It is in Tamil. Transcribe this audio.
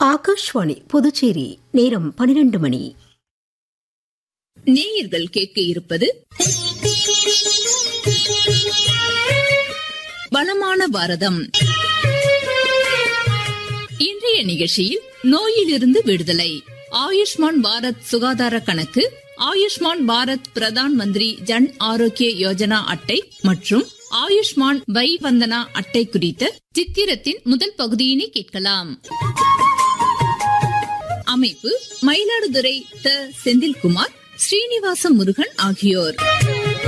ஆகாஷ்வாணி புதுச்சேரி நேரம் பனிரெண்டு மணி நேயர்கள் கேட்க இருப்பது வளமான பாரதம் இன்றைய நிகழ்ச்சியில் நோயிலிருந்து விடுதலை ஆயுஷ்மான் பாரத் சுகாதார கணக்கு ஆயுஷ்மான் பாரத் பிரதான் மந்திரி ஜன் ஆரோக்கிய யோஜனா அட்டை மற்றும் ஆயுஷ்மான் வை வந்தனா அட்டை குறித்த சித்திரத்தின் முதல் பகுதியினை கேட்கலாம் அமைப்பு மயிலாடுதுறை த செந்தில்குமார் ஸ்ரீனிவாச முருகன் ஆகியோர்